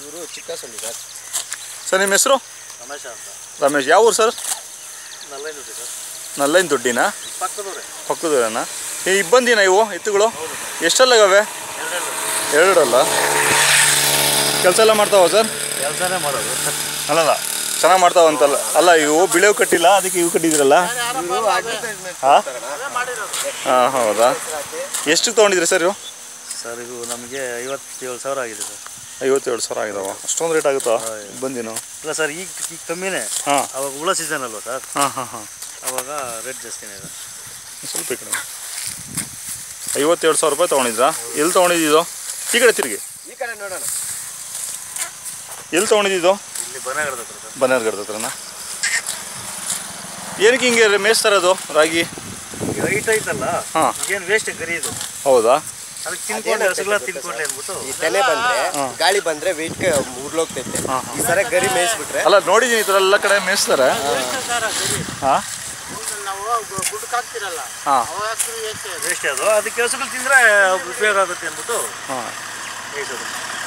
ಇವರು ಚಿಕ್ಕ ಸೊಳ್ಳಿ sir sir ನಿಮ್ಮ ಹೆಸರು ರಮೇಶ ಅಂತ ರಮೇಶ್ ಯಾವ ಊರು ಸರ್ ನಲ್ಲೈನ್ ದುಡ್ಡು ಸರ್ ನಲ್ಲೈನ್ ದುಡ್ಡಿನ ಪಕ್ಕದವ್ರೆ ಪಕ್ಕದೂರನ ಈ ಇಬ್ಬಂದಿನ ಇವು ಎತ್ತುಗಳು ಎಷ್ಟೆಲ್ಲಗವೆ ಎರಡೆರಡು ಎರಡಲ್ಲ ಕೆಲಸ ಎಲ್ಲ ಮಾಡ್ತಾವ ಸರ್ ಕೆಲಸನೇ ಮಾಡೋದು ಅಲ್ಲಲ್ಲ ಚೆನ್ನಾಗಿ ಮಾಡ್ತಾವಂತಲ್ಲ ಅಲ್ಲ ಇವು ಬಿಳೆವು ಕಟ್ಟಿಲ್ಲ ಅದಕ್ಕೆ ಇವು ಕಟ್ಟಿದ್ರಲ್ಲ ಹಾಂ ಹಾಂ ಹೌದಾ ಎಷ್ಟು ತೊಗೊಂಡಿದ್ರಿ ಸರ್ ಇವು ಸರ್ ಇದು ನಮಗೆ ಐವತ್ತೇಳು ಸಾವಿರ ಆಗಿದೆ ಸರ್ ಐವತ್ತೇಳು ಸಾವಿರ ಆಗಿದಾವ ಅಷ್ಟೊಂದು ರೇಟ್ ಆಗುತ್ತಾ ಬಂದಿನ ಇಲ್ಲ ಸರ್ ಈಗ ಈಗ ಕಮ್ಮಿನೇ ಹಾಂ ಅವಾಗ ಹುಳ ಸೀಸನ್ ಅಲ್ವಾ ಸರ್ ಹಾಂ ಹಾಂ ಹಾಂ ಅವಾಗ ರೇಟ್ ಜಾಸ್ತಿನೇ ಇದೆ ಸ್ವಲ್ಪ ಈ ಕಡೆ ಐವತ್ತೇಳು ಸಾವಿರ ರೂಪಾಯಿ ತೊಗೊಂಡಿದ್ರಾ ಎಲ್ಲಿ ತೊಗೊಂಡಿದ್ದು ಈ ಕಡೆ ತಿರುಗಿ ಈ ಕಡೆ ನೋಡೋಣ ಎಲ್ಲಿ ತೊಗೊಂಡಿದ್ದು ಇಲ್ಲಿ ಬನಗಡದ ಹತ್ರ ಸರ್ ಬನ್ನೇರ್ಗಡ್ದ ಹತ್ರನ ಏನಕ್ಕೆ ಹಿಂಗೆ ಮೇಯಿಸ್ತಾರದು ರಾಗಿ ಈಗ ಹೈಟ್ ಐತಲ್ಲ ಹಾ. ಈಗೇನು ವೇಸ್ಟ್ ಗರಿ ಇದು ಹೌದಾ ಅದಕ್ಕೆ ತಿನ್ಕೊಂಡು ಹಸುಗಳ ತಿನ್ಕೊಂಡ್ಲಿ ಅಂದ್ಬಿಟ್ಟು ಈ ತೆನೆ ಬಂದ್ರೆ ಗಾಳಿ ಬಂದ್ರೆ ವೆಯ್ಟ್ ಉರ್ಲೋಗ್ತೈತೆ ಈ ಸರ ಗರಿ ಮೇಯಿಸ್ಬಿಟ್ರೆ ಅಲ್ಲ ನೋಡಿದ್ದೀನಿ ಈ ಥರ ಎಲ್ಲ ಕಡೆ ಮೇಯಿಸ್ತಾರೆ ಹಾಂ ಹಾಂ ವೇಸ್ಟ್ ಅದು ಅದಕ್ಕೆ ಹಸುಗಳು ತಿಂದರೆ ಉಪಯೋಗ ಆಗುತ್ತೆ ಅಂದ್ಬಿಟ್ಟು ಹಾಂ ಮೇಯ್ಸೋದು